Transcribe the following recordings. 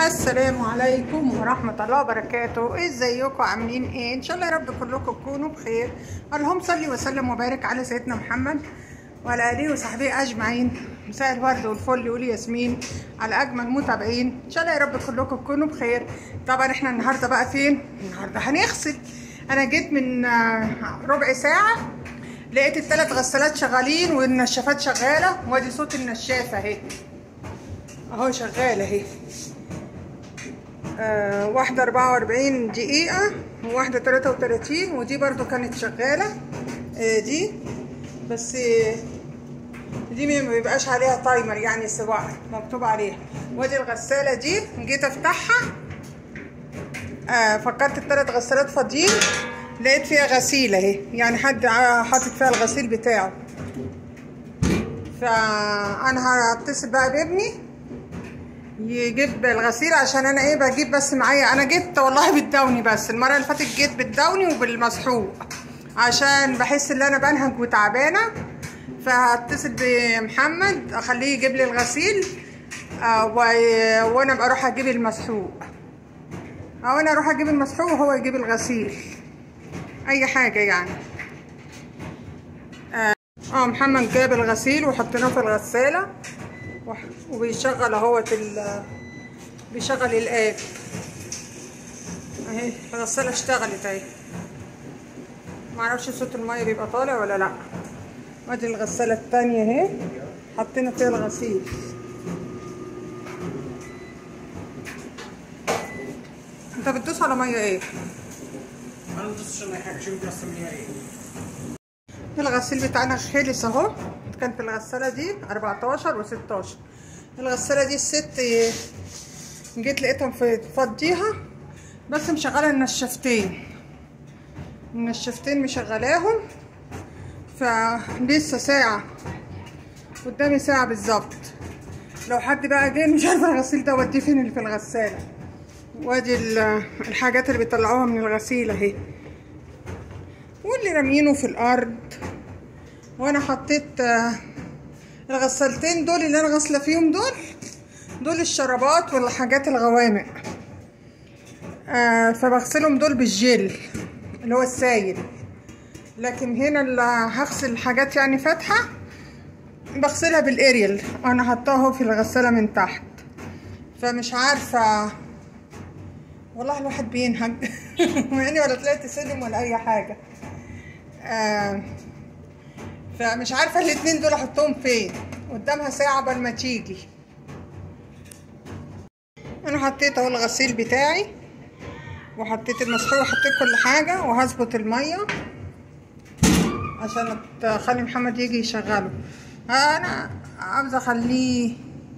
السلام عليكم ورحمة الله وبركاته ازيكم عاملين ايه ان شاء الله يا رب كلكم تكونوا بخير اللهم صل وسلم وبارك على سيدنا محمد وعلى اله وصحبه اجمعين مساء الورد والفل والياسمين على اجمل متابعين ان شاء الله يا رب كلكم تكونوا بخير طبعا احنا النهارده بقى فين النهارده هنغسل انا جيت من آه، ربع ساعة لقيت الثلاث غسالات شغالين والنشافات شغالة وادي صوت النشافة اهي اهو شغالة اهي آه، واحدة أربعة وأربعين دقيقة وواحدة تلاتة وتلاتين ودي برضو كانت شغالة آه، دي بس آه، دي ما بيبقاش عليها تايمر يعني سواء مكتوب عليها وادي الغسالة دي جيت افتحها آه فكرت التلات غسالات فاضيين لقيت فيها غسيل اهي يعني حد ع- حاطط فيها الغسيل بتاعه فانا هتصل بقى بابني يجيب الغسيل عشان انا ايه بجيب بس معايا انا جبت والله بالدوني بس المره اللي فاتت جيت بالدوني وبالمسحوق عشان بحس ان انا بنهج وتعبانه فهتصل بمحمد اخليه يجيب لي الغسيل آه و- وانا ابقى اروح اجيب المسحوق او انا اروح اجيب المسحوق وهو يجيب الغسيل اي حاجه يعني اه محمد جاب الغسيل وحطيناه في الغسالة وح- وبيشغل اهوت ال بيشغل الآب اهي الغسالة اشتغلت اهي معرفش صوت المية بيبقى طالع ولا لا ادي الغسالة التانية اهي حطينا فيها الغسيل انت بتدوس على مية ايه؟ انا ما بدوسش على اي حاجه شوف بس ليها ايه الغسيل بتاعنا خلص اهو كان في الغسالة دي 14 و16 الغسالة دي الست جيت لقيتهم في فضيها بس مشغلة النشافتين النشافتين مشغلاهم فلسه ساعة قدامي ساعة بالظبط لو حد بقى جه مش عارفة الغسيل ده اوديه فين اللي في الغسالة وادي ال- الحاجات اللي بيطلعوها من الغسيل اهي واللي رامينه في الارض وانا حطيت آه، الغسالتين دول اللي انا غاسله فيهم دول دول الشرابات والحاجات الغوامق آه فبغسلهم دول بالجل اللي هو السايل لكن هنا اللي هغسل حاجات يعني فاتحه بغسلها بالاريال انا حطاها في الغساله من تحت فمش عارفه والله الواحد بينهج مع اني ولا طلعت سلم ولا اي حاجه آه فمش عارفه الاتنين دول احطهم فين قدامها ساعه قبل ما تيجي انا حطيت اهو الغسيل بتاعي وحطيت المسحوق وحطيت كل حاجه وهظبط الميه عشان اخلي محمد يجي يشغله انا عاوزه اخليه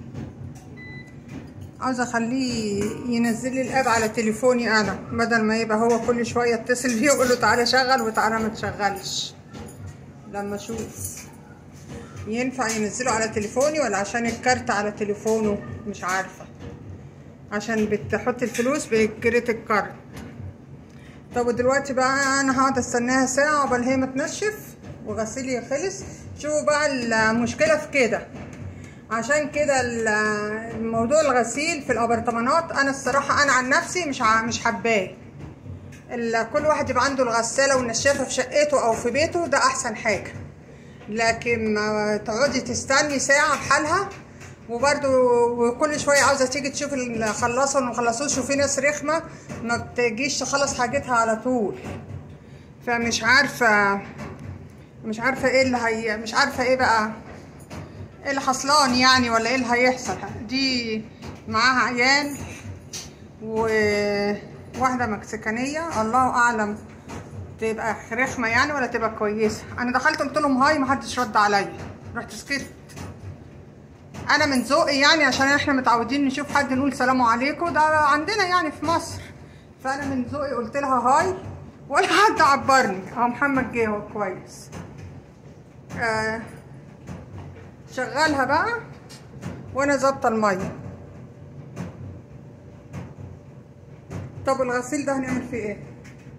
عاوزه اخليه ينزل لي الاب على تليفوني انا بدل ما يبقى هو كل شويه اتصل بيه واقول له تعالى شغل وتعالى ما تشغلش لما اشوف ينفع ينزله على تليفوني ولا عشان الكارت على تليفونه مش عارفه عشان بتحط الفلوس بكريت الكارت طب ودلوقتي بقى انا هقعد استناها ساعه قبل هي ما تنشف وغسيلي خلص شوفوا بقى المشكله في كده عشان كده ال- الموضوع الغسيل في الابرطمانات انا الصراحه انا عن نفسي مش ع- مش حباه ال- كل واحد يبقى عنده الغساله والنشافه في شقته او في بيته ده احسن حاجه لكن ما تقعدي تستني ساعه بحالها وبرده وكل شويه عاوزه تيجي تشوف اللي خلصوا وما خلصوش وفي ناس رخمه ما بتجيش تخلص حاجتها على طول فمش عارفه مش عارفه ايه اللي هي مش عارفه ايه بقى ايه اللي حصلان يعني ولا ايه اللي هيحصل دي معاها عيال وواحدة مكسيكانية الله اعلم تبقى رخمة يعني ولا تبقى كويسة انا دخلت قلت لهم هاي محدش رد عليا رحت سكت انا من ذوقي يعني عشان احنا متعودين نشوف حد نقول سلام عليكم ده عندنا يعني في مصر فانا من ذوقي قلت لها هاي ولا حد عبرني اهو محمد جه اهو كويس آه شغلها بقى وانا ظابطه الميه طب الغسيل ده هنعمل فيه ايه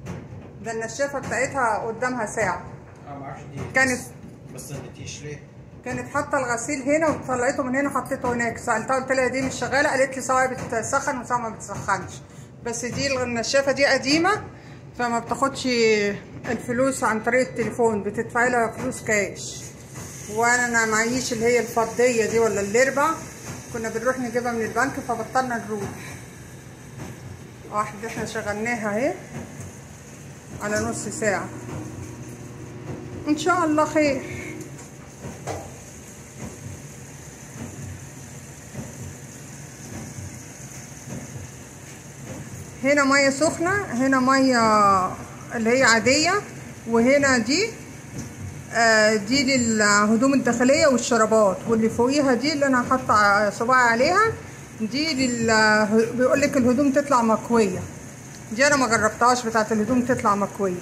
ده النشافه بتاعتها قدامها ساعه اه ما اعرفش دي كانت بس ما اديتيش ليه كانت حاطه الغسيل هنا وطلعته من هنا حطيته هناك سالتها قلت لها دي مش شغاله قالت لي سواء بتسخن وسواء ما بتسخنش بس دي النشافه دي قديمه فما بتاخدش الفلوس عن طريق التليفون بتدفع لها فلوس كاش وانا معيش اللي هي الفضيه دي ولا الاربع كنا بنروح نجيبها من البنك فبطلنا نروح واحدة احنا شغلناها اهي على نص ساعة ان شاء الله خير هنا مية سخنة هنا مية اللي هي عادية وهنا دي آه دي للهدوم الداخلية والشرابات واللي فوقيها دي اللي انا حاطة صباعي عليها دي لل بيقول لك الهدوم تطلع مكوية دي انا ما جربتهاش بتاعت الهدوم تطلع مكوية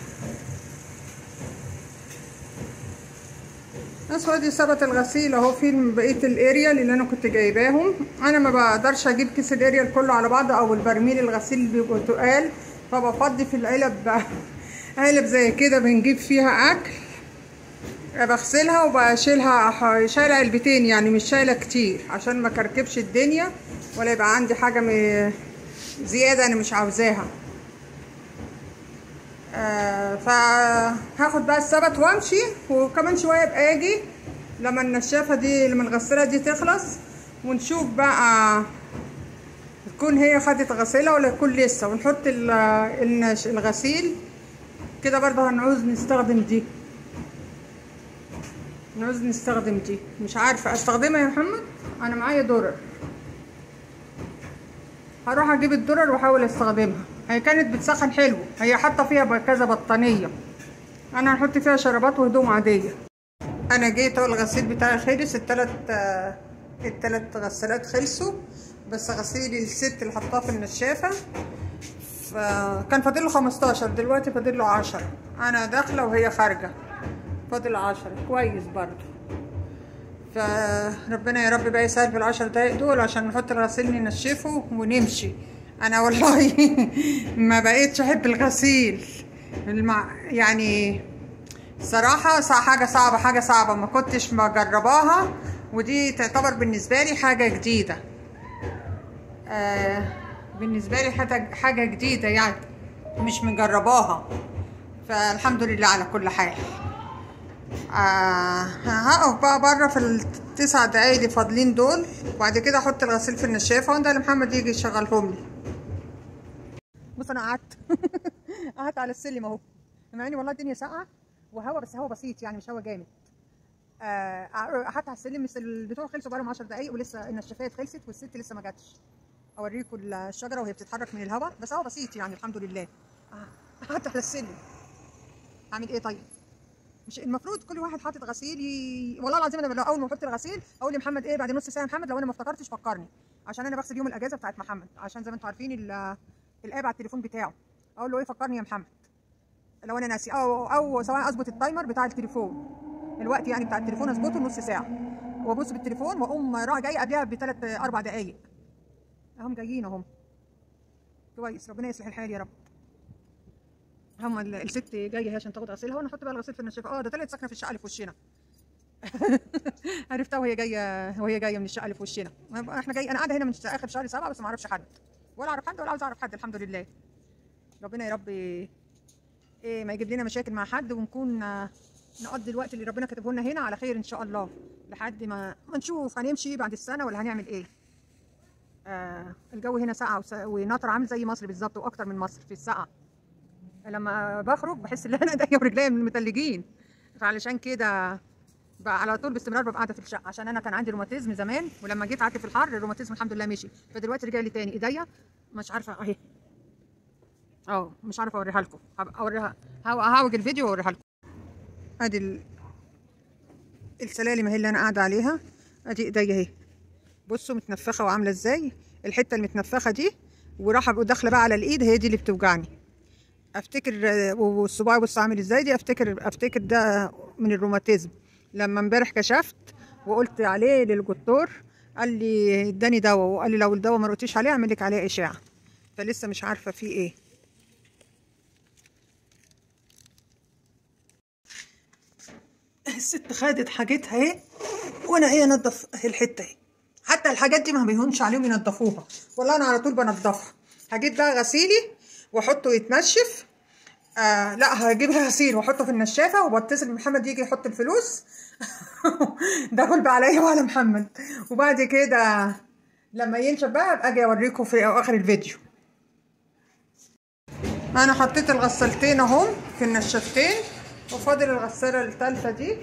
بس ادي ثبت الغسيل اهو في بقيه الاريال اللي انا كنت جايباهم انا ما بقدرش اجيب كيس الاريال كله على بعضه او البرميل الغسيل بيبقوا تقال فبفضي في العلب علب زي كده بنجيب فيها اكل بغسلها وبشيلها شايله علبتين يعني مش شايله كتير عشان ما كركبش الدنيا ولا يبقى عندي حاجه م... زياده انا مش عاوزاها آه فهاخد بقى السبت وامشي وكمان شويه ابقى اجي لما النشافه دي لما الغساله دي تخلص ونشوف بقى تكون هي خدت غسيله ولا يكون لسه ونحط الغسيل كده برضه هنعوز نستخدم دي نعوز نستخدم دي مش عارفه استخدمها يا محمد انا معايا درر هروح اجيب الدرر واحاول استخدمها هي كانت بتسخن حلو هي حاطه فيها كذا بطانيه انا هنحط فيها شرابات وهدوم عاديه انا جيت اهو الغسيل بتاعي خلص التلات التلات غسالات خلصوا بس غسيل الست اللي حطاه في النشافه فكان فاضل له 15 دلوقتي فاضل له 10 انا داخله وهي خارجه فاضل 10 كويس برضه فربنا يا رب بقى يسهل في العشر دقايق دول عشان نحط الغسيل ننشفه ونمشي انا والله ما بقيتش احب الغسيل المع... يعني صراحة حاجة صعبة حاجة صعبة ما كنتش مجرباها ودي تعتبر بالنسبة لي حاجة جديدة آه بالنسبة لي حاجة حاجة جديدة يعني مش مجرباها فالحمد لله على كل حال آه هقف بقى بره في التسع دقايق اللي فاضلين دول وبعد كده احط الغسيل في النشافه وانت لمحمد يجي يشغلهم لي بص انا قعدت قعدت على السلم اهو مع اني والله الدنيا ساقعه وهوا بس هوا بسيط يعني مش هوا جامد آه قعدت على السلم البتوع خلصوا بقالهم 10 دقايق ولسه النشافات خلصت والست لسه ما جاتش اوريكم الشجره وهي بتتحرك من الهوا بس هوا بسيط يعني الحمد لله قعدت على السلم اعمل ايه طيب مش المفروض كل واحد حاطط غسيل ي... والله العظيم انا لو اول ما احط الغسيل اقول لمحمد ايه بعد نص ساعه يا محمد لو انا ما افتكرتش فكرني عشان انا بغسل يوم الاجازه بتاعت محمد عشان زي ما انتم عارفين الاب على التليفون بتاعه اقول له ايه فكرني يا محمد لو انا ناسي او او سواء اظبط التايمر بتاع التليفون الوقت يعني بتاع التليفون اظبطه نص ساعه وابص بالتليفون واقوم رايح جاي قبلها بثلاث اربع دقائق اهم جايين اهم كويس ربنا يصلح الحال يا رب هم الست جايه هي عشان تاخد غسيلها وانا احط بقى الغسيل في النشافه اه ده طلعت ساكنه في الشقه اللي في وشنا عرفتها وهي جايه وهي جايه من الشقه اللي في وشنا احنا جاي انا قاعده هنا من اخر شهر سبعه بس ما اعرفش حد ولا اعرف حد ولا عاوز اعرف حد الحمد لله ربنا يا رب ايه ما يجيب لنا مشاكل مع حد ونكون نقضي الوقت اللي ربنا كاتبه لنا هنا على خير ان شاء الله لحد ما ما نشوف هنمشي بعد السنه ولا هنعمل ايه آه الجو هنا ساقع ونطر عامل زي مصر بالظبط واكتر من مصر في السقعه لما بخرج بحس ان انا ايديا ورجليا متلجين فعلشان كده بقى على طول باستمرار ببقى قاعده في الشقه عشان انا كان عندي روماتيزم زمان ولما جيت قعدت في الحر الروماتيزم الحمد لله مشي فدلوقتي رجع لي تاني ايديا مش عارفه اهي اه مش عارفه اوريها لكم اوريها هعوج الفيديو واوريها لكم ادي ال... السلالم اهي اللي انا قاعده عليها ادي ايديا اهي بصوا متنفخه وعامله ازاي الحته المتنفخه دي وراحه داخله بقى على الايد هي دي اللي بتوجعني افتكر والصباع بص عامل ازاي دي افتكر افتكر ده من الروماتيزم لما امبارح كشفت وقلت عليه للدكتور قال لي اداني دواء وقال لي لو الدواء ما رقتيش عليه اعمل لك عليه اشعه فلسه مش عارفه فيه ايه الست خدت حاجتها اهي وانا ايه انضف اهي الحته اهي حتى الحاجات دي ما بيهونش عليهم ينضفوها والله انا على طول بنضفها هجيب بقى غسيلي واحطه يتنشف آه لا هجيبها غسيل واحطه في النشافه وبتصل بمحمد يجي يحط الفلوس ده غلب عليا وعلى محمد وبعد كده لما ينشف بقى ابقى اجي اوريكم في اخر الفيديو انا حطيت الغسالتين اهم في النشافتين وفاضل الغساله الثالثه دي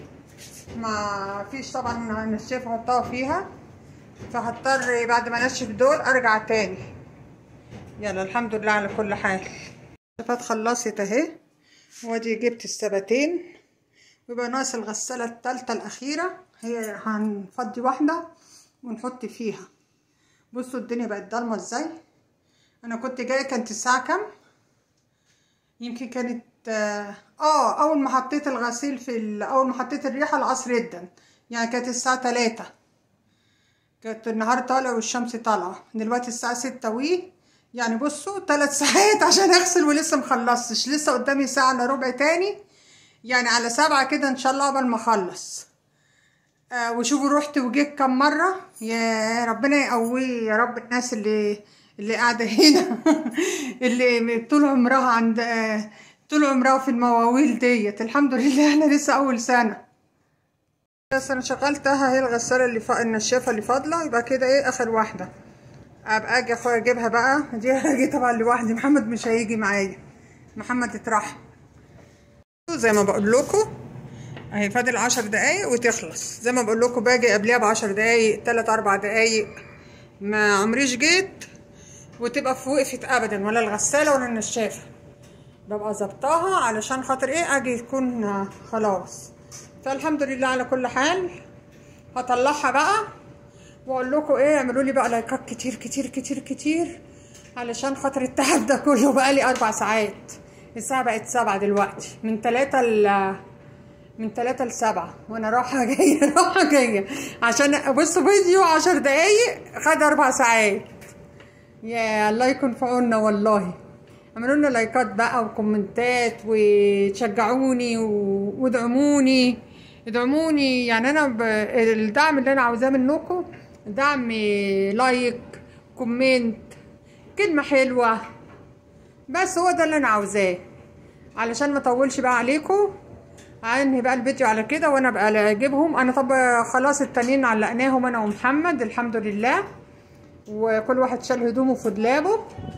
ما فيش طبعا نشاف احطها فيها فهضطر بعد ما انشف دول ارجع تاني يلا الحمد لله على كل حال الشفات خلصت اهي وادي جبت السبتين ويبقى ناقص الغسالة التالتة الأخيرة هي هنفضي واحدة ونحط فيها بصوا الدنيا بقت ضلمة ازاي أنا كنت جاية كانت الساعة كام يمكن كانت اه أول ما حطيت الغسيل في أول ما حطيت الريحة العصر جدا يعني كانت الساعة تلاتة كانت النهار طالع والشمس طالعة دلوقتي الساعة ستة وي يعني بصوا تلات ساعات عشان اغسل ولسه مخلصتش لسه قدامي ساعة الا ربع تاني يعني على سبعة كده ان شاء الله قبل ما اخلص آه وشوفوا رحت وجيت كم مرة يا ربنا يقويه يا رب الناس اللي اللي قاعدة هنا اللي طول عمرها عند آه طول عمرها في المواويل ديت الحمد لله احنا لسه اول سنة بس انا شغلتها هي الغسالة اللي فا... النشافة اللي فاضلة يبقى كده ايه اخر واحدة ابقى اجي اخويا اجيبها بقى دي هاجي طبعا لوحدي محمد مش هيجي معايا محمد اترحم زي ما بقول لكم اهي فاضل عشر دقايق وتخلص زي ما بقول لكم باجي قبلها بعشر دقايق تلات اربع دقايق ما عمريش جيت وتبقى في وقفت ابدا ولا الغساله ولا النشافه ببقى ظبطاها علشان خاطر ايه اجي يكون خلاص فالحمد لله على كل حال هطلعها بقى واقول لكم ايه اعملوا لي بقى لايكات كتير كتير كتير كتير علشان خاطر التعب ده كله بقى لي اربع ساعات الساعه بقت سبعة دلوقتي من تلاتة ل من تلاتة لسبعة وانا رايحة جاية رايحة جاية عشان بصوا فيديو عشر دقايق خد اربع ساعات يا الله يكون في عوننا والله اعملوا لنا لايكات بقى وكومنتات وتشجعوني وادعموني ادعموني يعني انا ب... الدعم اللي انا عاوزاه منكم دعم لايك كومنت كلمة حلوة بس هو ده اللي انا عاوزاه علشان ما اطولش بقى عليكم انهي بقى الفيديو على كده وانا بقى اجيبهم انا طب خلاص التانيين علقناهم انا ومحمد الحمد لله وكل واحد شال هدومه في دولابه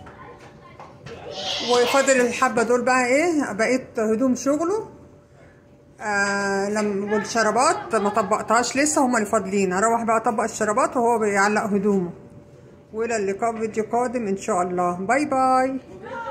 وفاضل الحبه دول بقى ايه بقيت هدوم شغله آه لما والشرابات ما طبقتهاش لسه هما اللي فاضلين هروح بقى اطبق الشرابات وهو بيعلق هدومه والى اللقاء فيديو قادم ان شاء الله باي باي